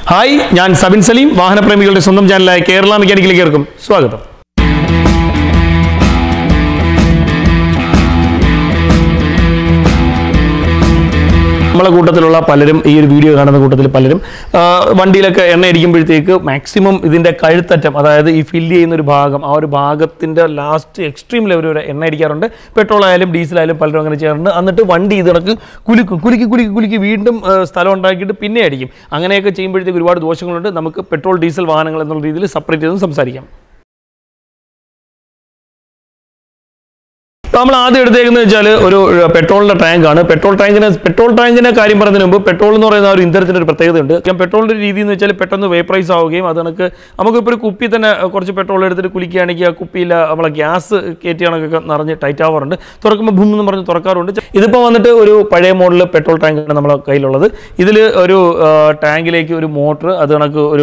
hi ഞാൻ സബിൻ സലീം വാഹനപ്രേമികളുടെ സ്വന്തം ചാനലായ കേരള മെക്കാനിക്കലിലേക്ക് ഏർക്കും സ്വാഗതം നമ്മളെ കൂട്ടത്തിലുള്ള പലരും ഈ ഒരു വീഡിയോ കാണുന്ന കൂട്ടത്തിൽ പലരും ആ, വണ്ടിയിലൊക്കെ എണ്ണ അടിക്കുമ്പോഴത്തേക്ക് മാക്സിമം ഇതിൻ്റെ കഴുത്തറ്റം അതായത് ഈ ഫില്ല് ചെയ്യുന്ന ഒരു ഭാഗം ആ ഒരു ഭാഗത്തിൻ്റെ ലാസ്റ്റ് എക്സ്ട്രീം ലെവൽ വരെ എണ്ണ അടിക്കാറുണ്ട് പെട്രോൾ ആയാലും ഡീസൽ ആയാലും പലരും അങ്ങനെ ചെയ്യാറുണ്ട് എന്നിട്ട് വണ്ടി ഇതിനക്ക് കുലുക്കും കുലുക്കി കുലുക്കി കുലുക്കി വീണ്ടും ആ, സ്ഥലം ഉണ്ടാക്കിയിട്ട് പിന്നെ അടിക്കും അങ്ങനെയൊക്കെ ചെയ്യുമ്പോഴത്തേക്ക് ഒരുപാട് ദോഷങ്ങളുണ്ട് നമുക്ക് പെട്രോൾ ഡീസൽ വാഹനങ്ങൾ എന്നുള്ള രീതിയിൽ സെപ്പറേറ്റ് ചെയ്ത് സംസാരിക്കാം ഇപ്പോൾ നമ്മൾ ആദ്യം എടുത്തേക്കുന്നത് വെച്ചാൽ ഒരു പെട്രോളിൻ്റെ ടാങ്കാണ് പെട്രോൾ ടാങ്കിന് പെട്രോൾ ടാങ്കിൻ്റെ കാര്യം പറയുന്നതിന് മുമ്പ് പെട്രോൾ എന്ന് പറയുന്ന ആ ഒരു ഇന്ധനത്തിൻ്റെ ഒരു പ്രത്യേകതയുണ്ട് ഞാൻ പെട്രോളിൻ്റെ ഒരു രീതി എന്ന് വെച്ചാൽ പെട്ടെന്ന് വേപ്പറൈസ് ആവുകയും അത് കണക്ക് നമുക്കിപ്പോൾ ഒരു കുപ്പി തന്നെ കുറച്ച് പെട്രോൾ എടുത്തിട്ട് കുലിക്കുകയാണെങ്കിൽ ആ കുപ്പിയിൽ നമ്മളെ ഗ്യാസ് കയറ്റിയാണൊക്കെ നിറഞ്ഞ് ടൈറ്റ് ആവാറുണ്ട് തുറക്കുമ്പോൾ ഭൂം എന്ന് പറഞ്ഞ് തുറക്കാറുണ്ട് ഇതിപ്പോൾ വന്നിട്ട് ഒരു പഴയ മോഡൽ പെട്രോൾ ടാങ്കാണ് നമ്മളെ കയ്യിലുള്ളത് ഇതിൽ ഒരു ആ, ടാങ്കിലേക്ക് ഒരു മോട്ടർ അത് കണക്ക് ഒരു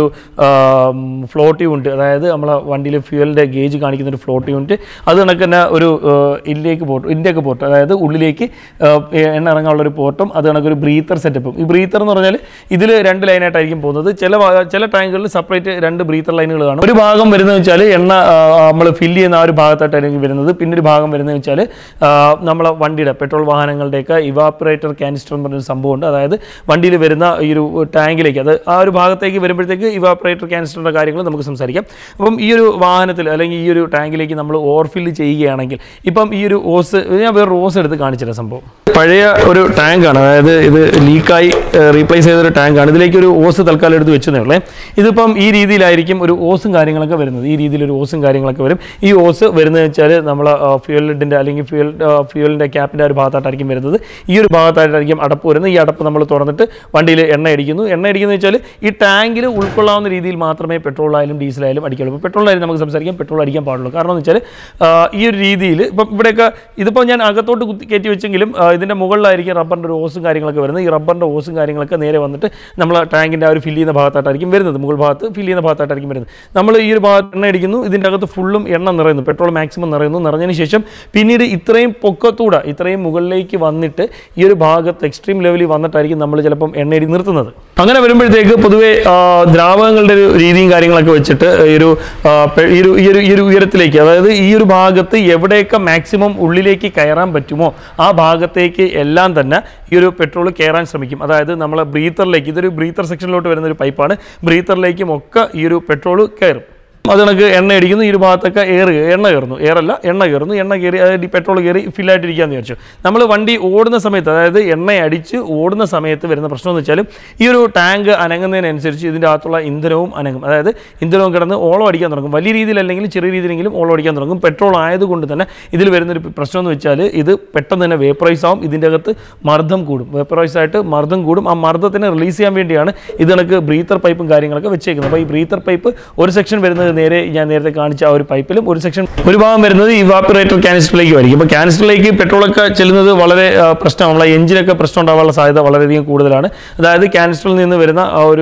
ഫ്ലോട്ട് യൂണിറ്റ് അതായത് നമ്മളെ വണ്ടിയിൽ ഫ്യൂവലിൻ്റെ ഗേജ് കാണിക്കുന്ന ഒരു ഫ്ലോട്ട് യൂണിറ്റ് അത് കണക്ക് തന്നെ ഒരു ആ, ഇല്ലേക്ക് പോർട്ട് ഇൻ്റെക്ക് പോർട്ട് അതായത് ഉള്ളിലേക്ക് ആ, എണ്ണ ഇറങ്ങാനുള്ള ഒരു പോർട്ടും അത് കണക്ക് ഒരു ബ്രീത്തർ സെറ്റപ്പും ഈ ബ്രീത്തർ എന്ന് പറഞ്ഞാൽ ഇതിൽ രണ്ട് ലൈനായിട്ടായിരിക്കും പോകുന്നത് ചില ഭാഗ- ചില ടാങ്കുകളിൽ സെപ്പറേറ്റ് രണ്ട് ബ്രീത്തർ ലൈനുകൾ കാണും ഒരു ഭാഗം വരുന്നത് വെച്ചാൽ എണ്ണ നമ്മൾ ഫില്ല് ചെയ്യുന്ന ആ ഒരു ഭാഗത്തായിട്ടായിരിക്കും വരുന്നത് പിന്നെ ഒരു ഭാഗം വരുന്നത് വെച്ചാൽ നമ്മളെ വണ്ടിയുടെ പെട്രോൾ വാഹനങ്ങളുടെയൊക്കെ ഇവാപ്പറേറ്റർ കാനിസ്റ്റർ എന്ന് പറഞ്ഞൊരു സംഭവമുണ്ട് അതായത് വണ്ടിയിൽ വരുന്ന ഈ ഒരു ടാങ്കിലേക്ക് അത് ആ ഒരു ഭാഗത്തേക്ക് വരുമ്പോഴത്തേക്ക് ഇവാപ്പറേറ്റർ കാനിസ്റ്ററിൻ്റെ കാര്യങ്ങൾ നമുക്ക് സംസാരിക്കാം അപ്പം ഈ ഒരു വാഹനത്തിൽ അല്ലെങ്കിൽ ഈ ഒരു ടാങ്കിലേക്ക് നമ്മൾ ഓവർഫില്ല് ചെയ്യുകയാണെങ്കിൽ ഇപ്പം ഈ ഒരു ഓസ് ഞാൻ വേറെ ഓസ് എടുത്ത് കാണിച്ചില്ല സംഭവം പഴയ ഒരു ടാങ്കാണ് അതായത് ഇത് ലീക്കായി റീപ്ലേസ് ചെയ്തൊരു ടാങ്കാണ് ഇതിലേക്ക് ഒരു ഓസ് തൽക്കാലം എടുത്ത് വെച്ചതേ ഉള്ളേ ഇതിപ്പം ഈ രീതിയിലായിരിക്കും ഒരു ഓസും കാര്യങ്ങളൊക്കെ വരുന്നത് ഈ രീതിയിൽ ഒരു ഓസും കാര്യങ്ങളൊക്കെ വരും ഈ ഓസ് വരുന്നത് വെച്ചാൽ നമ്മൾ ഫ്യൂൽ ലിഡിൻ്റെ അല്ലെങ്കിൽ ഫ്യൂൽ ഫ്യൂലിൻ്റെ ക്യാപ്പിൻ്റെ ഒരു ഭാഗത്തായിട്ടായിരിക്കും വരുന്നത് ഈ ഒരു ഭാഗത്തായിട്ടായിരിക്കും അടപ്പ് വരുന്നത് ഈ അടപ്പ് നമ്മൾ തുറന്നിട്ട് വണ്ടിയിൽ എണ്ണ അടിക്കുന്നു എണ്ണ അടിക്കുന്നത് വെച്ചാൽ ഈ ടാങ്കിൽ ഉൾക്കൊള്ളാവുന്ന രീതിയിൽ മാത്രമേ പെട്രോൾ ആയാലും ഡീസൽ ആയാലും അടിക്കുള്ളൂ ഇപ്പോൾ പെട്രോൾ ആയാലും നമുക്ക് സംസാരിക്കാം പെട്രോൾ അടിക്കാൻ പാടുള്ളൂ കാരണം എന്ന് വെച്ചാൽ ആ, ഈ ഒരു രീതിയിൽ ഇപ്പം ഇവിടെയൊക്കെ ഇതിപ്പോൾ ഞാൻ അകത്തോട്ട് കുത്തി കയറ്റി വെച്ചെങ്കിലും ആ, ഇതിൻ്റെ മുകളിലായിരിക്കും റബ്ബറിൻ്റെ ഒരു ഓസും കാര്യങ്ങളൊക്കെ വരുന്നത് ഈ റബ്ബറിൻ്റെ ഓസും കാര്യങ്ങളൊക്കെ നേരെ വന്നിട്ട് നമ്മൾ ടാങ്കിൻ്റെ ആ ഒരു ഫില്ല് ചെയ്യുന്ന ഭാഗത്തായിട്ടായിരിക്കും വരുന്നത് മുകൾ ഭാഗത്ത് ഫില്ല് ചെയ്യുന്ന ഭാഗത്തായിട്ടായിരിക്കും വരുന്നത് നമ്മൾ ഈ ഒരു ഭാഗത്ത് എണ്ണ അടിക്കുന്നു ഇതിൻ്റെ അകത്ത് ഫുള്ളും എണ്ണ നിറയുന്നു പെട്രോൾ മാക്സിമം നിറയുന്നു നിറഞ്ഞതിന് ശേഷം പിന്നീട് ഇത്രയും പൊക്കത്തൂടെ ഇത്രയും മുകളിലേക്ക് വന്നിട്ട് ഈ ഒരു ഭാഗത്ത് എക്സ്ട്രീം ലെവലിൽ വന്നിട്ടായിരിക്കും നമ്മൾ ചിലപ്പം എണ്ണയടി നിർത്തുന്നത് അങ്ങനെ വരുമ്പോഴത്തേക്ക് പൊതുവേ ആ, ദ്രാവകങ്ങളുടെ ഒരു രീതിയും കാര്യങ്ങളൊക്കെ വെച്ചിട്ട് ഈ ഒരു ആ, പെ- ഈ ഒരു ഈ ഒരു ഈ ഒരു ഉയരത്തിലേക്ക് അതായത് ഈ ഒരു ഭാഗത്ത് എവിടെയൊക്കെ മാക്സിമം ഉള്ളിലേക്ക് കയറാൻ പറ്റുമോ ആ ഭാഗത്തേക്ക് എല്ലാം തന്നെ ഈ ഒരു പെട്രോൾ കയറാൻ ശ്രമിക്കും അതായത് നമ്മളെ ബ്രീത്തറിലേക്ക് ഇതൊരു ബ്രീത്തർ സെക്ഷനിലോട്ട് വരുന്ന ഒരു പൈപ്പാണ് ബ്രീത്തറിലേക്കും ഒക്കെ ഈ ഒരു പെട്രോൾ കയറും അത് കണക്ക് എണ്ണ അടിക്കുന്നു ഈ ഒരു ഭാഗത്തൊക്കെ എയർ എണ്ണ കയറുന്നു എയറല്ല എണ്ണ കയറുന്നു എണ്ണ കയറി അതായത് ഈ പെട്രോൾ കയറി ഫില്ലായിട്ടിരിക്കാന്ന് വിചാരിച്ചു നമ്മൾ വണ്ടി ഓടുന്ന സമയത്ത് അതായത് എണ്ണ അടിച്ച് ഓടുന്ന സമയത്ത് വരുന്ന പ്രശ്നം എന്ന് വെച്ചാൽ ഈ ഒരു ടാങ്ക് അനങ്ങുന്നതിനനുസരിച്ച് ഇതിൻ്റെ അകത്തുള്ള ഇന്ധനവും അനങ്ങും അതായത് ഇന്ധനവും കിടന്ന് ഓളം അടിക്കാൻ തുടങ്ങും വലിയ രീതിയിലല്ലെങ്കിൽ ചെറിയ രീതിയിലെങ്കിലും ഓളം അടിക്കാൻ തുടങ്ങും പെട്രോൾ ആയതുകൊണ്ട് തന്നെ ഇതിൽ വരുന്നൊരു പ്രശ്നം എന്ന് വെച്ചാൽ ഇത് പെട്ടെന്ന് തന്നെ വേപ്പറൈസ് ആവും ഇതിൻ്റെ അകത്ത് മർദ്ദം കൂടും വേപ്പറൈസ് ആയിട്ട് മർദ്ദം കൂടും ആ മർദ്ദത്തിനെ റിലീസ് ചെയ്യാൻ വേണ്ടിയാണ് ഇത് കണക്ക് ബ്രീത്തർ പൈപ്പും കാര്യങ്ങളൊക്കെ വെച്ചേക്കുന്നത് അപ്പോൾ ഈ ബ്രീത്തർ പൈപ്പ് ഒരു സെക്ഷൻ വരുന്നത് നേരെ ഞാൻ നേരത്തെ കാണിച്ച ആ ഒരു പൈപ്പിലും ഒരു സെക്ഷൻ ഒരു ഭാഗം വരുന്നത് ഇവാപ്പറേറ്റർ കാനിസ്റ്ററിലേക്ക് ആയിരിക്കും അപ്പോൾ കാനിസ്റ്ററിലേക്ക് പെട്രോളൊക്കെ ചെല്ലുന്നത് വളരെ ആ, പ്രശ്നം നമ്മളെ എഞ്ചിനൊക്കെ പ്രശ്നം ഉണ്ടാവാനുള്ള സാധ്യത വളരെയധികം കൂടുതലാണ് അതായത് കാനിസ്റ്ററിൽ നിന്ന് വരുന്ന ആ ഒരു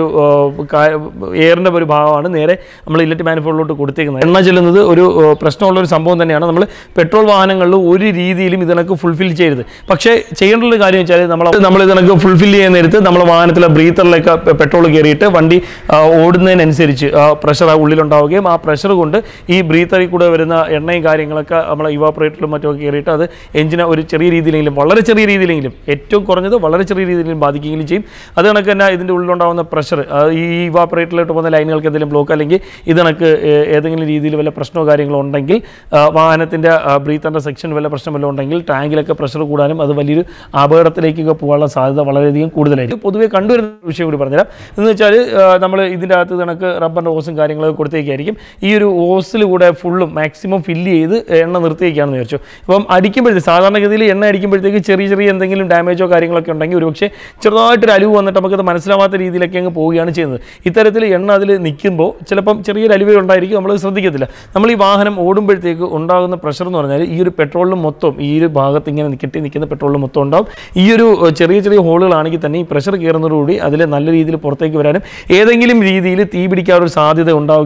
എയറിൻ്റെ ഒരു ഭാഗമാണ് നേരെ നമ്മൾ ഇലക്ട്രിക് മാനിഫോൾഡിലോട്ട് കൊടുത്തേക്കുന്നത് എണ്ണ ചെല്ലുന്നത് ഒരു ആ, പ്രശ്നമുള്ള ഒരു സംഭവം തന്നെയാണ് നമ്മൾ പെട്രോൾ വാഹനങ്ങളിൽ ഒരു രീതിയിലും ഇതിനൊക്കെ ഫുൾഫിൽ ചെയ്യരുത് പക്ഷേ ചെയ്യേണ്ട ഒരു കാര്യം വെച്ചാൽ നമ്മൾ നമ്മൾ ഇതിനൊക്കെ ഫുൾഫിൽ ചെയ്യുന്ന നേരത്ത് നമ്മളെ വാഹനത്തിലെ ബ്രീത്തറിലേക്ക് പെട്രോൾ കയറിയിട്ട് വണ്ടി ആ, ഓടുന്നതിനനുസരിച്ച് ആ പ്രഷർ ആ ഉള്ളിലുണ്ടാവുകയും ആ പ്രഷർ കൊണ്ട് ഈ ബ്രീത്തറിൽ കൂടെ വരുന്ന എണ്ണയും കാര്യങ്ങളൊക്കെ നമ്മളെ ഇവാപ്പറേറ്ററിലും മറ്റൊക്കെ കയറിയിട്ട് അത് എഞ്ചിനെ ഒരു ചെറിയ രീതിയിലെങ്കിലും വളരെ ചെറിയ രീതിയിലെങ്കിലും ഏറ്റവും കുറഞ്ഞത് വളരെ ചെറിയ രീതിയിലും ബാധിക്കുകയും ചെയ്യും അത് കണക്ക് തന്നെ ഇതിൻ്റെ ഉള്ളിലുണ്ടാകുന്ന പ്രഷർ ഈ ഇവാപ്പറേറ്ററിലോട്ട് പോകുന്ന ലൈനുകൾക്ക് എന്തെങ്കിലും ബ്ലോക്ക് അല്ലെങ്കിൽ ഇത് കണക്ക് ഏ- ഏതെങ്കിലും രീതിയിൽ വല്ല പ്രശ്നമോ കാര്യങ്ങളോ ഉണ്ടെങ്കിൽ ആ, വാഹനത്തിൻ്റെ ബ്രീത്തറിൻ്റെ സെക്ഷൻ വല്ല പ്രശ്നം വല്ലതും ഉണ്ടെങ്കിൽ ടാങ്കിലൊക്കെ പ്രഷർ കൂടാനും അത് വലിയൊരു അപകടത്തിലേക്കൊക്കെ പോകാനുള്ള സാധ്യത വളരെയധികം കൂടുതലായിരിക്കും പൊതുവേ കണ്ടുവരുന്ന ഒരു വിഷയം കൂടി പറഞ്ഞുതരാം എന്ന് വെച്ചാൽ നമ്മൾ ഇതിൻ്റെ അകത്ത് കണക്ക് റബ്ബറിൻ്റെ ഓസും കാര്യങ്ങളൊക്കെ കൊടുത്തേക്കായിരിക്കും ഈ ഒരു ഓസിൽ കൂടെ ഫുള്ളും മാക്സിമം ഫില്ല് ചെയ്ത് എണ്ണ നിർത്തിയേക്കാണെന്ന് വിചാരിച്ചു അപ്പം അടിക്കുമ്പോഴത്തേക്ക് സാധാരണഗതിയിൽ എണ്ണ അടിക്കുമ്പോഴത്തേക്ക് ചെറിയ ചെറിയ എന്തെങ്കിലും ഡാമേജോ കാര്യങ്ങളൊക്കെ ഉണ്ടെങ്കിൽ ഒരുപക്ഷെ ചെറുതായിട്ടൊരു അലിവ് വന്നിട്ട് നമുക്കത് മനസ്സിലാവാത്ത രീതിയിലൊക്കെ അങ്ങ് പോവുകയാണ് ചെയ്യുന്നത് ഇത്തരത്തിൽ എണ്ണ അതിൽ നിൽക്കുമ്പോൾ ചിലപ്പം ചെറിയൊരു അലിവ് ഉണ്ടായിരിക്കും നമ്മൾ ശ്രദ്ധിക്കത്തില്ല നമ്മൾ ഈ വാഹനം ഓടുമ്പോഴത്തേക്ക് ഉണ്ടാകുന്ന പ്രഷർ എന്ന് പറഞ്ഞാൽ ഈ ഒരു പെട്രോളിലും മൊത്തം ഈ ഒരു ഭാഗത്ത് ഇങ്ങനെ കെട്ടി നിൽക്കുന്ന പെട്രോളിലും മൊത്തം ഉണ്ടാവും ഈ ഒരു ഏഹ്, ചെറിയ ചെറിയ ഹോളുകളാണെങ്കിൽ തന്നെ ഈ പ്രഷർ കയറുന്നതോടുകൂടി അതിൽ നല്ല രീതിയിൽ പുറത്തേക്ക് വരാനും ഏതെങ്കിലും രീതിയിൽ തീ പിടിക്കാനൊരു സാധ്യത ഉണ്ടാവുകയാണെങ്കിൽ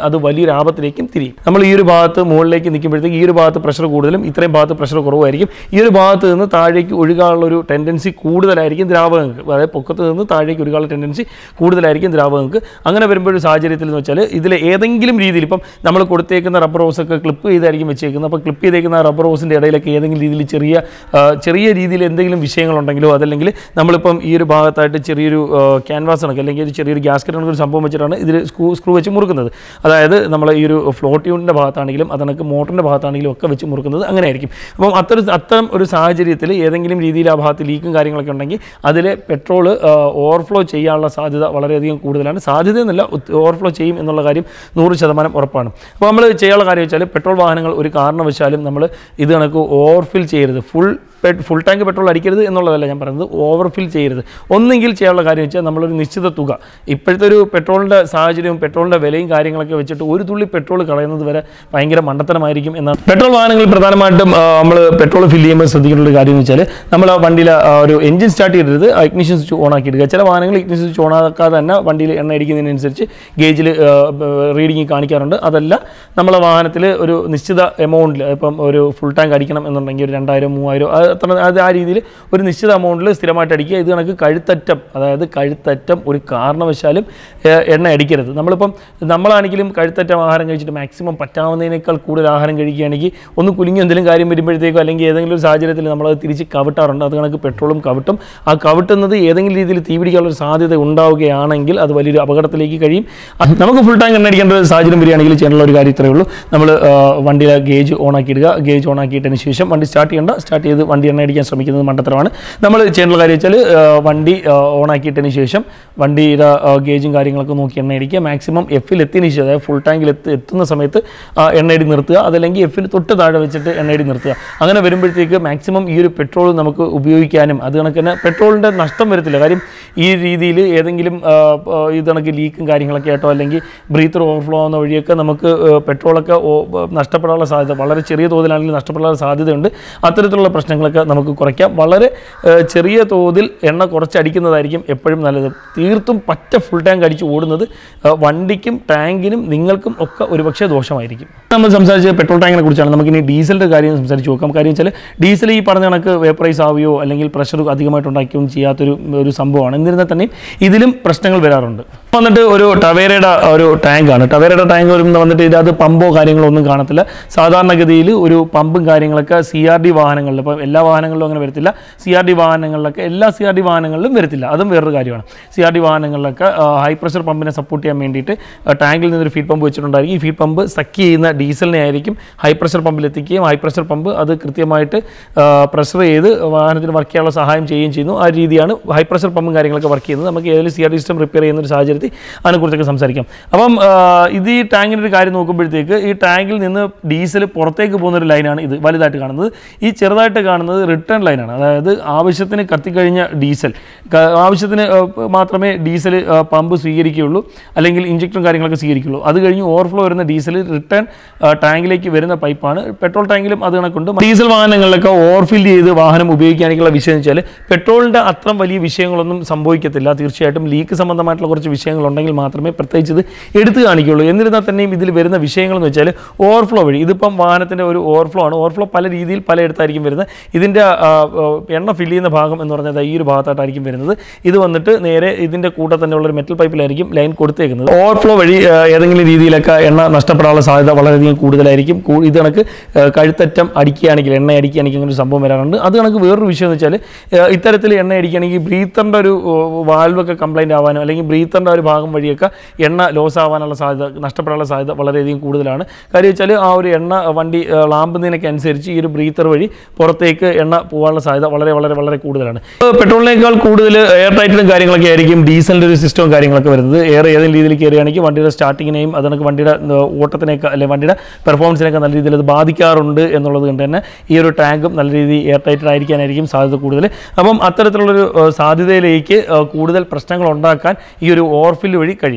അത് വലിയൊരു ആപത്തിലേക്കും തിരിയും നമ്മൾ ഈ ഒരു ഭാഗത്ത് മുകളിലേക്ക് നിൽക്കുമ്പോഴത്തേക്ക് ഈ ഒരു ഭാഗത്ത് പ്രഷർ കൂടുതലും ഇത്രയും ഭാഗത്ത് പ്രഷർ കുറവായിരിക്കും ഈ ഒരു ഭാഗത്ത് നിന്ന് താഴേക്ക് ഒഴുകാനുള്ള ഒരു ടെൻഡൻസി കൂടുതലായിരിക്കും ദ്രാവകങ്ങൾക്ക് അതായത് പൊക്കത്ത് നിന്ന് താഴേക്ക് ഒഴുകാനുള്ള ടെൻഡൻസി കൂടുതലായിരിക്കും ദ്രാവകങ്ങൾക്ക് അങ്ങനെ വരുമ്പോൾ ഒരു സാഹചര്യത്തിൽ എന്ന് വെച്ചാൽ ഇതിൽ ഏതെങ്കിലും രീതിയിൽ ഇപ്പം നമ്മൾ കൊടുത്തേക്കുന്ന റബ്ബർ റോസൊക്കെ ക്ലിപ്പ് ചെയ്തായിരിക്കും വെച്ചേക്കുന്നത് അപ്പോൾ ക്ലിപ്പ് ചെയ്തേക്കുന്ന റബ്ബർ റോസിൻ്റെ ഇടയിലൊക്കെ ഏതെങ്കിലും രീതിയിൽ ചെറിയ ആ, ചെറിയ രീതിയിൽ എന്തെങ്കിലും വിഷയങ്ങളുണ്ടെങ്കിലോ അതല്ലെങ്കിൽ നമ്മളിപ്പം ഈ ഒരു ഭാഗത്തായിട്ട് ചെറിയൊരു ക്യാൻവാസ് കണക്ക് അല്ലെങ്കിൽ ഒരു ചെറിയൊരു ഗ്യാസ്കറ്റ് കണക്ക് ഒരു സംഭവം വെച്ചിട്ടാണ് ഇതിൽ സ്ക്രൂ സ്ക്രൂ വെച്ച് മുറുക്കുന്നത് അതായത് നമ്മൾ ഈ ഒരു ഫ്ലോട്ട് യൂണിൻ്റെ ഭാഗത്താണെങ്കിലും അതണക്ക് മോട്ടറിൻ്റെ ഭാഗത്താണെങ്കിലും ഒക്കെ വെച്ച് മുറുക്കുന്നത് അങ്ങനെ ആയിരിക്കും അപ്പം അത്തരം അത്തരം ഒരു സാഹചര്യത്തിൽ ഏതെങ്കിലും രീതിയിൽ ആ ഭാഗത്ത് ലീക്കും കാര്യങ്ങളൊക്കെ ഉണ്ടെങ്കിൽ അതിൽ പെട്രോൾ ഓവർഫ്ലോ ചെയ്യാനുള്ള സാധ്യത വളരെയധികം കൂടുതലാണ് സാധ്യത എന്നല്ല ഓവർഫ്ലോ ചെയ്യും എന്നുള്ള കാര്യം നൂറ് ശതമാനം ഉറപ്പാണ് അപ്പോൾ നമ്മൾ ചെയ്യാനുള്ള കാര്യം വെച്ചാൽ പെട്രോൾ വാഹനങ്ങൾ ഒരു കാരണവശാലും നമ്മൾ ഇത് കണക്ക് ഓവർഫിൽ ചെയ്യരുത് ഫുൾ ഫുൾ ടാങ്ക് പെട്രോൾ അടിക്കരുത് എന്നുള്ളതല്ല ഞാൻ പറയുന്നത് ഓവർഫിൽ ചെയ്യരുത് ഒന്നെങ്കിൽ ചെയ്യാനുള്ള കാര്യം വെച്ചാൽ നമ്മളൊരു നിശ്ചിത തുക ഇപ്പോഴത്തെ ഒരു പെട്രോളിൻ്റെ സാഹചര്യവും പെട്രോളിൻ്റെ വിലയും കാര്യങ്ങളൊക്കെ വെച്ചിട്ട് ഒരു തുള്ളി പെട്രോൾ കളയുന്നത് വരെ ഭയങ്കര മണ്ടത്തരമായിരിക്കും എന്നാണ് പെട്രോൾ വാഹനങ്ങളിൽ പ്രധാനമായിട്ടും നമ്മൾ പെട്രോൾ ഫില്ല് ചെയ്യുമ്പോൾ ശ്രദ്ധിക്കേണ്ട ഒരു കാര്യം എന്ന് വെച്ചാൽ നമ്മൾ ആ വണ്ടിയിൽ ആ ഒരു എഞ്ചിൻ സ്റ്റാർട്ട് ചെയ്യരുത് ഇഗ്നിഷൻ സ്വിച്ച് ഓൺ ആക്കി ഇടുക ചില വാഹനങ്ങൾ ഇഗ്നിഷൻ സ്വിച്ച് ഓൺ ആക്കാതെ തന്നെ വണ്ടിയിൽ എണ്ണ അടിക്കുന്നതിനനുസരിച്ച് ഗേജിൽ റീഡിങ് കാണിക്കാറുണ്ട് അതല്ല നമ്മളെ വാഹനത്തിൽ ഒരു നിശ്ചിത എമൗണ്ടിൽ ഇപ്പം ഒരു ഫുൾ ടാങ്ക് അടിക്കണം എന്നുണ്ടെങ്കിൽ ഒരു രണ്ടായിരം മൂവായിരം അത് അത്ര അത് ആ രീതിയിൽ ഒരു നിശ്ചിത എമൗണ്ടിൽ സ്ഥിരമായിട്ട് അടിക്കുക ഇത് കണക്ക് കഴുത്തറ്റം അതായത് കഴുത്തറ്റം ഒരു കാരണവശാലും ഏഹ്, എണ്ണ അടിക്കരുത് നമ്മളിപ്പം നമ്മളാണെങ്കിലും കഴുത്തറ്റം ആഹാരം കഴിച്ചിട്ട് മാക്സിമം പറ്റാവുന്നതിനേക്കാൾ കൂടുതൽ ആഹാരം കഴിക്കുകയാണെങ്കിൽ ഒന്ന് കുലുങ്ങി എന്തെങ്കിലും കാര്യം വരുമ്പോഴത്തേക്കോ അല്ലെങ്കിൽ ഏതെങ്കിലും ഒരു സാഹചര്യത്തിൽ നമ്മളത് തിരിച്ച് കവിട്ടാറുണ്ട് അത് കണക്ക് പെട്രോളും കവിട്ടും ആ കവിട്ടുന്നത് ഏതെങ്കിലും രീതിയിൽ തീ പിടിക്കാനുള്ള ഒരു സാധ്യത ഉണ്ടാവുകയാണെങ്കിൽ അത് വലിയൊരു അപകടത്തിലേക്ക് കഴിയും അത് നമുക്ക് ഫുൾ ടാങ്ക് എണ്ണ അടിക്കേണ്ട ഒരു സാഹചര്യം വരികയാണെങ്കിൽ ചെയ്യാനുള്ള ഒരു കാര്യം ഇത്രയേ ഉള്ളൂ നമ്മൾ വണ്ടിയിലെ ഗേജ് ഓൺ ആക്കി ഇടുക ഗേജ് ഓൺ ആക്കിയിട്ടതിന് ശേഷം വണ്ടി സ്റ്റാർട്ട് ചെയ്യേണ്ട സ്റ്റാർട്ട് ചെയ്ത് വണ്ടി എണ്ണ അടിക്കാൻ ശ്രമിക്കുന്നത് മണ്ടത്തരമാണ് നമ്മൾ ചെയ്യേണ്ട കാര്യം വെച്ചാൽ വണ്ടി ഓൺ ആക്കിയിട്ടതിന് ശേഷം വണ്ടിയുടെ ഗേജും കാര്യങ്ങളൊക്കെ നോക്കി എണ്ണ അടിക്കുക മാക്സിമം എഫിൽ എത്തിയതിന് ശേഷം അതായത് ഫുൾ ടാങ്കിൽ എത്തി എത്തുന്ന സമയത്ത് ആ എണ്ണയടി നിർത്തുക അതല്ലെങ്കിൽ എഫിൽ തൊട്ട് താഴെ വെച്ചിട്ട് എണ്ണയടി നിർത്തുക അങ്ങനെ വരുമ്പോഴത്തേക്ക് മാക്സിമം ഈ ഒരു പെട്രോൾ നമുക്ക് ഉപയോഗിക്കാനും അത് കണക്ക് തന്നെ പെട്രോളിൻ്റെ നഷ്ടം വരത്തില്ല കാര്യം ഈ രീതിയിൽ ഏതെങ്കിലും ആ, ആ, ഇത് കണക്ക് ലീക്കും കാര്യങ്ങളൊക്കെ ആയിട്ടോ അല്ലെങ്കിൽ ബ്രീത്തർ ഓവർഫ്ലോ ആവുന്ന വഴിയൊക്കെ നമുക്ക് ആ, പെട്രോളൊക്കെ ഓ- നഷ്ടപ്പെടാനുള്ള സാധ്യത വളരെ ചെറിയ തോതിലാണെങ്കിലും നഷ്ടപ്പെടാനുള്ള സാധ്യതയുണ്ട് അത്തരത്തിലുള്ള പ്രശ്നങ്ങളൊക്കെ നമുക്ക് കുറയ്ക്കാം വളരെ ആ, ചെറിയ തോതിൽ എണ്ണ കുറച്ചടിക്കുന്നതായിരിക്കും എപ്പോഴും നല്ലത് തീർത്തും പറ്റ ഫുൾ ടാങ്ക് അടിച്ച് ഓടുന്നത് ആ, വണ്ടിക്കും ടാങ്കിനും നിങ്ങൾക്കും ഒക്കെ ഒരുപക്ഷെ ദോഷമായിരിക്കും നമ്മൾ സംസാരിച്ചത് പെട്രോൾ ടാങ്കിനെ കുറിച്ചാണ് നമുക്കിനി ഡീസലിൻ്റെ കാര്യം സംസാരിച്ച് നോക്കാം കാര്യം വെച്ചാൽ ഡീസൽ ഈ പറഞ്ഞ കണക്ക് വേപ്പറൈസ് ആവുകയോ അല്ലെങ്കിൽ പ്രഷർ അധികമായിട്ട് ഉണ്ടാക്കുകയും ചെയ്യാത്തൊരു ഒരു സംഭവമാണ് എന്നിരുന്നാൽ തന്നെയും ഇതിലും പ്രശ്നങ്ങൾ വരാറുണ്ട് വന്നിട്ട് ഒരു ടവേരയുടെ ഒരു ടാങ്കാണ് ടവേരയുടെ ടാങ്ക് വരുമ്പോൾ വന്നിട്ട് ഇതിനകത്ത് പമ്പോ കാര്യങ്ങളോ ഒന്നും കാണത്തില്ല സാധാരണഗതിയിൽ ഒരു പമ്പും കാര്യങ്ങളൊക്കെ സി ആർ ഡി വാഹനങ്ങളിൽ ഇപ്പോൾ എല്ലാ വാഹനങ്ങളിലും അങ്ങനെ വരത്തില്ല സി ആർ ഡി വാഹനങ്ങളിലൊക്കെ എല്ലാ സി ആർ ഡി വാഹനങ്ങളിലും വരത്തില്ല അതും വേറൊരു കാര്യമാണ് സി ആർ ഡി വാഹനങ്ങളിലൊക്കെ ഹൈ പ്രഷർ പമ്പിനെ സപ്പോർട്ട് ചെയ്യാൻ വേണ്ടിയിട്ട് ആ, ടാങ്കിൽ നിന്നൊരു ഫീഡ് പമ്പ് വെച്ചിട്ടുണ്ടായിരിക്കും ഈ ഫീഡ് പമ്പ് സക്ക് ചെയ്യുന്ന ഡീസലിനെ ആയിരിക്കും ഹൈ പ്രഷർ പമ്പിൽ എത്തിക്കുകയും ഹൈ പ്രഷർ പമ്പ് അത് കൃത്യമായിട്ട് പ്രഷർ ചെയ്ത് വാഹനത്തിന് വർക്ക് ചെയ്യാനുള്ള സഹായം ചെയ്യുകയും ചെയ്യുന്നു ആ രീതിയാണ് ഹൈ പ്രഷർ പമ്പും കാര്യങ്ങളൊക്കെ വർക്ക് ചെയ്യുന്നത് നമുക്ക് ഏതെങ്കിലും C R D system repair ചെയ്യുന്ന ഒരു സാഹചര്യത്തിൽ അതിനെക്കുറിച്ചൊക്കെ സംസാരിക്കാം അപ്പം ആ, ഇത് ഈ ടാങ്കിൻ്റെ ഒരു കാര്യം നോക്കുമ്പോഴത്തേക്ക് ഈ ടാങ്കിൽ നിന്ന് ഡീസൽ പുറത്തേക്ക് പോകുന്ന ഒരു ലൈനാണ് ഇത് വലുതായിട്ട് കാണുന്നത് ഈ ചെറുതായിട്ട് കാണുന്നത് റിട്ടേൺ ലൈനാണ് അതായത് ആവശ്യത്തിന് കത്തിക്കഴിഞ്ഞ ഡീസൽ ക- ആവശ്യത്തിന് ആ, മാത്രമേ ഡീസൽ ആ, പമ്പ് സ്വീകരിക്കുകയുള്ളൂ അല്ലെങ്കിൽ ഇഞ്ചക്ടറും കാര്യങ്ങളൊക്കെ സ്വീകരിക്കുകയുള്ളൂ അത് കഴിഞ്ഞ് ഓവർഫ്ലോ വരുന്ന ഡീസൽ റിട്ടേൺ ടാങ്കിലേക്ക് വരുന്ന പൈപ്പാണ് പെട്രോൾ ടാങ്കിലും അത് കണക്കുണ്ട് ഡീസൽ വാഹനങ്ങളിലൊക്കെ ഓവർഫിൽ ചെയ്ത് വാഹനം ഉപയോഗിക്കാനുള്ള വിഷയം എന്ന് വെച്ചാൽ പെട്രോളിൻ്റെ അത്ര വലിയ വിഷയങ്ങളൊന്നും സംഭവിക്കത്തില്ല തീർച്ചയായിട്ടും ലീക്ക് സംബന്ധമായിട്ടുള്ള കുറച്ച് വിഷയങ്ങളുണ്ടെങ്കിൽ മാത്രമേ പ്രത്യേകിച്ച് ഇത് എടുത്തു കാണിക്കുകയുള്ളൂ എന്നിരുന്നാൽ തന്നെയും ഇതിൽ വരുന്ന വിഷയങ്ങൾ എന്ന് വെച്ചാൽ ഓവർഫ്ലോ വഴി ഇതിപ്പം വാഹനത്തിൻ്റെ ഒരു ഓവർഫ്ലോ ആണ് ഓവർഫ്ലോ പല രീതിയിൽ പലയിടത്തായിരിക്കും വരുന്നത് ഇതിൻ്റെ ആ, ആ, എണ്ണ ഫില്ല് ചെയ്യുന്ന ഭാഗം എന്ന് പറഞ്ഞാൽ ദാ ഈ ഒരു ഭാഗത്തായിട്ടായിരിക്കും വരുന്നത് ഇത് വന്നിട്ട് നേരെ ഇതിൻ്റെ കൂടെ തന്നെ ഉള്ള ഒരു മെറ്റൽ പൈപ്പിലായിരിക്കും ലൈൻ കൊടുത്തേക്കുന്നത് ഓവർഫ്ലോ വഴി ആ, ഏതെങ്കിലും രീതിയിലൊക്കെ എണ്ണ നഷ്ടപ്പെടാനുള്ള സാധ്യത വളരെയധികം കൂടുതലായിരിക്കും കൂ- ഇത് കണക്ക് ആ, കഴുത്തറ്റം അടിക്കുകയാണെങ്കിൽ എണ്ണ അടിക്കുകയാണെങ്കിൽ അങ്ങനെ ഒരു സംഭവം വരാറുണ്ട് അത് കണക്ക് വേറൊരു വിഷയം എന്ന് വെച്ചാൽ ആ, ഇത്തരത്തിൽ എണ്ണ അടിക്കുകയാണെങ്കിൽ ബ്രീത്തറിൻ്റെ ഒരു വാൽവൊക്കെ കംപ്ലൈൻറ്റ് ആവാനോ അല്ലെങ്കിൽ ബ്രീത്തറിൻ്റെ ഒരു ഭാഗം വഴിയൊക്കെ എണ്ണ ലോസ് ആവാനുള്ള സാധ്യത നഷ്ടപ്പെടാനുള്ള സാധ്യത വളരെയധികം കൂടുതലാണ് കാര്യം വെച്ചാൽ ആ ഒരു എണ്ണ വണ്ടി ആ, ലാമ്പുന്നതിനൊക്കെ അനുസരിച്ച് ഈ ഒരു ബ്രീത്തർ വഴി പുറത്തേക്ക് എണ്ണ പോകാനുള്ള സാധ്യത വളരെ വളരെ വളരെ കൂടുതലാണ് ഇപ്പോൾ പെട്രോളിനേക്കാൾ കൂടുതൽ എയർ ടൈറ്റിലും കാര്യങ്ങളൊക്കെ ആയിരിക്കും ഡീസലിൻ്റെ ഒരു സിസ്റ്റവും കാര്യങ്ങളൊക്കെ വരുന്നത് എയർ ഏതെങ്കിലും രീതിയിൽ കയറുകയാണെങ്കിൽ വണ്ടിയുടെ സ്റ്റാർട്ടിങ്ങിനെയും അത് കണക്ക് വണ്ടിയുടെ ആ, ഓട്ടത്തിനെയൊക്കെ അല്ലെങ്കിൽ വണ്ടിയുടെ പെർഫോമൻസിനെയൊക്കെ നല്ല രീതിയിൽ അത് ബാധിക്കാറുണ്ട് എന്നുള്ളത് കൊണ്ട് തന്നെ ഈ ഒരു ടാങ്കും നല്ല രീതിയിൽ എയർ ടൈറ്റഡ് ആയിരിക്കാനായിരിക്കും സാധ്യത കൂടുതൽ അപ്പം അത്തരത്തിലുള്ളൊരു ആ, സാധ്യതയിലേക്ക് ആ, കൂടുതൽ പ്രശ്നങ്ങൾ ഉണ്ടാക്കാൻ ഈ ഒരു ഓവർഫിൽ വഴി കഴിയും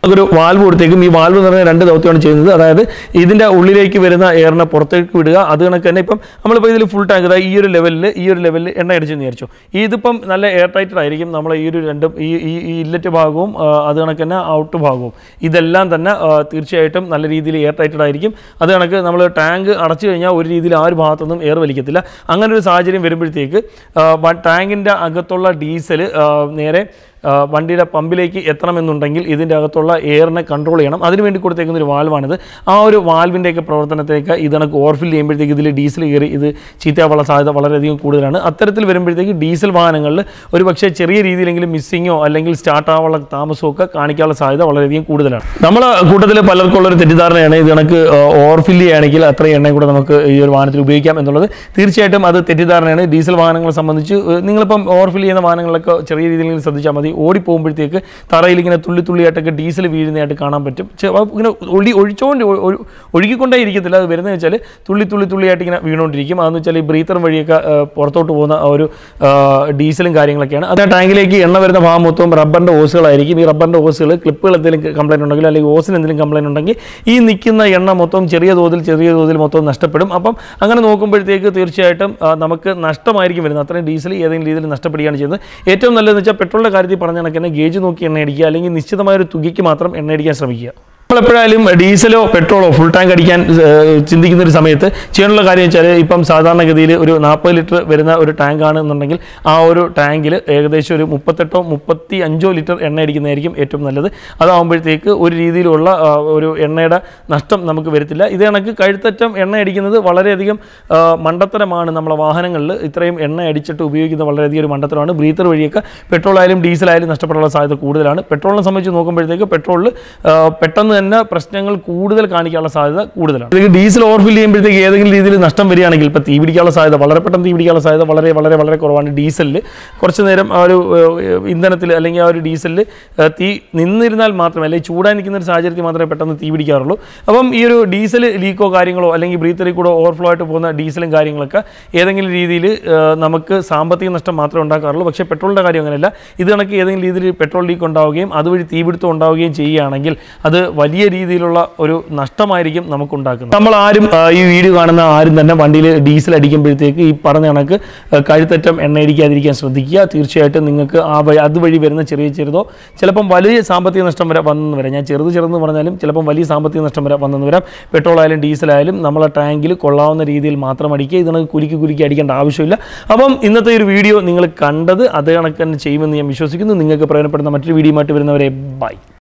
ഒരു വാൽവ് കൊടുത്തേക്കും ഈ വാൽവ് എന്ന് പറഞ്ഞാൽ രണ്ട് ദൗത്യമാണ് ചെയ്യുന്നത് അതായത് ഇതിൻ്റെ ഉള്ളിലേക്ക് വരുന്ന എയറിനെ പുറത്തേക്ക് വിടുക അത് കണക്ക് തന്നെ ഇപ്പം നമ്മളിപ്പോൾ ഇതിൽ ഫുൾ ടാങ്ക് അതായത് ഈ ഒരു ലെവലിൽ ഈ ഒരു ലെവലിൽ എണ്ണ അടിച്ചെന്ന് വിചാരിച്ചു ഇതിപ്പം നല്ല എയർ ടൈറ്റഡ് ആയിരിക്കും നമ്മൾ ഈ ഒരു രണ്ടും ഈ ഈ ഈ ഇല്ലറ്റ് ഭാഗവും ആ, അത് കണക്ക് തന്നെ ഔട്ട് ഭാഗവും ഇതെല്ലാം തന്നെ ആ, തീർച്ചയായിട്ടും നല്ല രീതിയിൽ എയർ ടൈറ്റഡ് ആയിരിക്കും അത് കണക്ക് നമ്മൾ ടാങ്ക് അടച്ചു കഴിഞ്ഞാൽ ഒരു രീതിയിൽ ആ ഒരു ഭാഗത്തൊന്നും എയർ വലിക്കത്തില്ല അങ്ങനെ ഒരു സാഹചര്യം വരുമ്പോഴത്തേക്ക് ടാങ്കിൻ്റെ അകത്തുള്ള ഡീസൽ നേരെ ആ, വണ്ടിയുടെ പമ്പിലേക്ക് എത്തണമെന്നുണ്ടെങ്കിൽ ഇതിൻ്റെ അകത്തുള്ള എയറിനെ കൺട്രോൾ ചെയ്യണം അതിനുവേണ്ടി കൊടുത്തേക്കുന്ന ഒരു വാൽവാണിത് ആ ഒരു വാൽവിൻ്റെയൊക്കെ പ്രവർത്തനത്തേക്ക് ഇതണക്ക് ഓവർഫിൽ ചെയ്യുമ്പോഴത്തേക്ക് ഇതിൽ ഡീസൽ കയറി ഇത് ചീത്തയാവാനുള്ള സാധ്യത വളരെയധികം കൂടുതലാണ് അത്തരത്തിൽ വരുമ്പോഴത്തേക്ക് ഡീസൽ വാഹനങ്ങളിൽ ഒരു പക്ഷേ ചെറിയ രീതിയിലെങ്കിലും മിസ്സിങ്ങോ അല്ലെങ്കിൽ സ്റ്റാർട്ട് ആവാനുള്ള താമസമോ ഒക്കെ കാണിക്കാനുള്ള സാധ്യത വളരെയധികം കൂടുതലാണ് നമ്മളെ കൂട്ടത്തിൽ പലർക്കും ഉള്ളൊരു തെറ്റിദ്ധാരണയാണ് ഇത് കണക്ക് ഓവർഫിൽ ചെയ്യുകയാണെങ്കിൽ അത്രയും എണ്ണയും കൂടെ നമുക്ക് ഈ ഒരു വാഹനത്തിൽ ഉപയോഗിക്കാം എന്നുള്ളത് തീർച്ചയായിട്ടും അത് തെറ്റിദ്ധാരണയാണ് ഡീസൽ വാഹനങ്ങളെ സംബന്ധിച്ച് ഏഹ്, നിങ്ങളിപ്പം ഓവർഫിൽ ചെയ്യുന്ന വാഹനങ്ങളൊക്കെ ചെറിയ രീതിയിൽ ശ്രദ്ധിച്ചാൽ മതി ഓടിപ്പോകുമ്പോഴത്തേക്ക് തറയിൽ ഇങ്ങനെ തുള്ളി തുള്ളിയായിട്ടൊക്കെ ഡീസൽ വീഴുന്നതായിട്ട് കാണാൻ പറ്റും ചെ- അപ്പൊ ഇങ്ങനെ ഒഴി ഒഴിച്ചുകൊണ്ട് ഒ- ഒ- ഒഴുകിക്കൊണ്ടേ ഇരിക്കത്തില്ല അത് വരുന്നത് വെച്ചാൽ തുള്ളി തുള്ളി തുള്ളിയായിട്ട് ഇങ്ങനെ വീണുകൊണ്ടിരിക്കും അതെന്ന് വെച്ചാൽ ഈ ബ്രീത്തർ വഴിയൊക്കെ ഏഹ്, പുറത്തോട്ട് പോകുന്ന ആ ഒരു ഏഹ്, ഡീസലും കാര്യങ്ങളൊക്കെയാണ് അത് ആ ടാങ്കിലേക്ക് എണ്ണ വരുന്ന ഭാഗം മൊത്തം റബ്ബറിൻ്റെ ഓസുകളായിരിക്കും ഈ റബ്ബറിൻ്റെ ഓസുകൾ ക്ലിപ്പുകൾ എന്തെങ്കിലും കംപ്ലൈൻറ്റ് ഉണ്ടെങ്കിൽ അല്ലെങ്കിൽ ഓസിന് എന്തെങ്കിലും കംപ്ലൈൻറ്റ് ഉണ്ടെങ്കിൽ ഈ നിൽക്കുന്ന എണ്ണ മൊത്തം ചെറിയ തോതിൽ ചെറിയ തോതിൽ മൊത്തം നഷ്ടപ്പെടും അപ്പം അങ്ങനെ നോക്കുമ്പോഴത്തേക്ക് തീർച്ചയായിട്ടും ആ, നമുക്ക് നഷ്ടമായിരിക്കും വരുന്നത് അത്രയും ഡീസൽ ഏതെങ്കിലും രീതിയിൽ നഷ്ടപ്പെടുകയാണ് ചെയ്യുന്നത് ഏറ്റവും നല്ലതെന്ന് വെച്ചാൽ പെട്രോളിൻ്റെ കാര്യത്തിൽ പറഞ്ഞ കണക്ക് തന്നെ ഗേജ് നോക്കി എണ്ണ അടിക്കുക അല്ലെങ്കിൽ നിശ്ചിതമായ ഒരു തുകയ്ക്ക് മാത്രം എണ്ണ അടിക്കാൻ ശ്രമിക്കുക നമ്മളെപ്പോഴായാലും ഡീസലോ പെട്രോളോ ഫുൾ ടാങ്ക് അടിക്കാൻ ഏഹ്, ചിന്തിക്കുന്ന ഒരു സമയത്ത് ചെയ്യാനുള്ള കാര്യം വെച്ചാൽ ഇപ്പം സാധാരണഗതിയിൽ ഒരു നാൽപ്പത് ലിറ്റർ വരുന്ന ഒരു ടാങ്ക് ആണെന്നുണ്ടെങ്കിൽ ആ ഒരു ടാങ്കിൽ ഏകദേശം ഒരു മുപ്പത്തെട്ടോ മുപ്പത്തി അഞ്ചോ ലിറ്റർ എണ്ണ അടിക്കുന്നതായിരിക്കും ഏറ്റവും നല്ലത് അതാകുമ്പോഴത്തേക്ക് ഒരു രീതിയിലുള്ള ആ, ഒരു എണ്ണയുടെ നഷ്ടം നമുക്ക് വരത്തില്ല ഇത് കണക്ക് കഴുത്തറ്റം എണ്ണ അടിക്കുന്നത് വളരെയധികം ആ, മണ്ടത്തരമാണ് നമ്മളെ വാഹനങ്ങളിൽ ഇത്രയും എണ്ണ അടിച്ചിട്ട് ഉപയോഗിക്കുന്ന വളരെയധികം ഒരു മണ്ടത്തരമാണ് ബ്രീത്തർ വഴിയൊക്കെ പെട്രോൾ ആയാലും ഡീസലായാലും നഷ്ടപ്പെടാനുള്ള സാധ്യത കൂടുതലാണ് പെട്രോളിനെ സംബന്ധിച്ച് നോക്കുമ്പോഴത്തേക്ക് പെട്രോളിൽ പെട്ടെന്ന് തന്നെ പ്രശ്നങ്ങൾ കൂടുതൽ കാണിക്കാനുള്ള സാധ്യത കൂടുതലാണ് ഇത് ഡീസൽ ഓവർഫിൽ ചെയ്യുമ്പോഴത്തേക്ക് ഏതെങ്കിലും രീതിയിൽ നഷ്ടം വരികയാണെങ്കിൽ ഇപ്പോൾ തീ പിടിക്കാനുള്ള സാധ്യത വളരെ പെട്ടെന്ന് തീ പിടിക്കാനുള്ള സാധ്യത വളരെ വളരെ വളരെ കുറവാണ് ഡീസലിൽ കുറച്ച് നേരം ആ ഒരു ഏഹ്, ഇന്ധനത്തിൽ അല്ലെങ്കിൽ ആ ഒരു ഡീസലിൽ ഏഹ്, തീ നിന്നിരുന്നാൽ മാത്രമേ അല്ലെങ്കിൽ ചൂടായി നിൽക്കുന്ന ഒരു സാഹചര്യത്തിൽ മാത്രമേ പെട്ടെന്ന് തീ പിടിക്കാറുള്ളൂ അപ്പം ഈ ഒരു ഡീസൽ ലീക്കോ കാര്യങ്ങളോ അല്ലെങ്കിൽ ബ്രീത്തറിൽ കൂടെ ഓവർഫ്ലോ ആയിട്ട് പോകുന്ന ഡീസലും കാര്യങ്ങളൊക്കെ ഏതെങ്കിലും രീതിയിൽ നമുക്ക് സാമ്പത്തിക നഷ്ടം മാത്രമേ ഉണ്ടാക്കാറുള്ളൂ പക്ഷേ പെട്രോളിൻ്റെ കാര്യം അങ്ങനെയല്ല ഇത് കണക്ക് ഏതെങ്കിലും രീതിയിൽ പെട്രോൾ ലീക്ക് ഉണ്ടാവുകയും അതുവഴി തീപിടുത്തം ഉണ്ടാവുകയും ചെയ്യുകയാണെങ്കിൽ അത് വലിയ രീതിയിലുള്ള ഒരു നഷ്ടമായിരിക്കും നമുക്ക് ഉണ്ടാക്കുന്നത് നമ്മൾ ആരും ആ, ഈ വീഡിയോ കാണുന്ന ആരും തന്നെ വണ്ടിയിൽ ഡീസൽ അടിക്കുമ്പോഴത്തേക്ക് ഈ പറഞ്ഞ കണക്ക് ആ, കഴുത്തറ്റം എണ്ണ അടിക്കാതിരിക്കാൻ ശ്രദ്ധിക്കുക തീർച്ചയായിട്ടും നിങ്ങൾക്ക് ആ വഴി അതുവഴി വരുന്ന ചെറിയ ചെറുതോ ചിലപ്പം വലിയ സാമ്പത്തിക നഷ്ടം വരെ വന്നെന്ന് വരാം ഞാൻ ചെറുത് ചെറുതെന്ന് പറഞ്ഞാലും ചിലപ്പം വലിയ സാമ്പത്തിക നഷ്ടം വരെ വന്നെന്ന് വരാം പെട്രോൾ ആയാലും ഡീസൽ ആയാലും നമ്മളെ ടാങ്കിൽ കൊള്ളാവുന്ന രീതിയിൽ മാത്രം അടിക്കുക ഇതിന് കുലുക്കി കുലുക്കി അടിക്കേണ്ട ആവശ്യമില്ല അപ്പം ഇന്നത്തെ ഒരു വീഡിയോ നിങ്ങൾ കണ്ടത് അത് കണക്ക് തന്നെ ചെയ്യുമെന്ന് ഞാൻ വിശ്വസിക്കുന്നു നിങ്ങൾക്ക് പ്രയോജനപ്പെടുന്ന മറ്റൊരു വീഡിയോ ആയിട്ട് വരുന്നവരെ ബൈ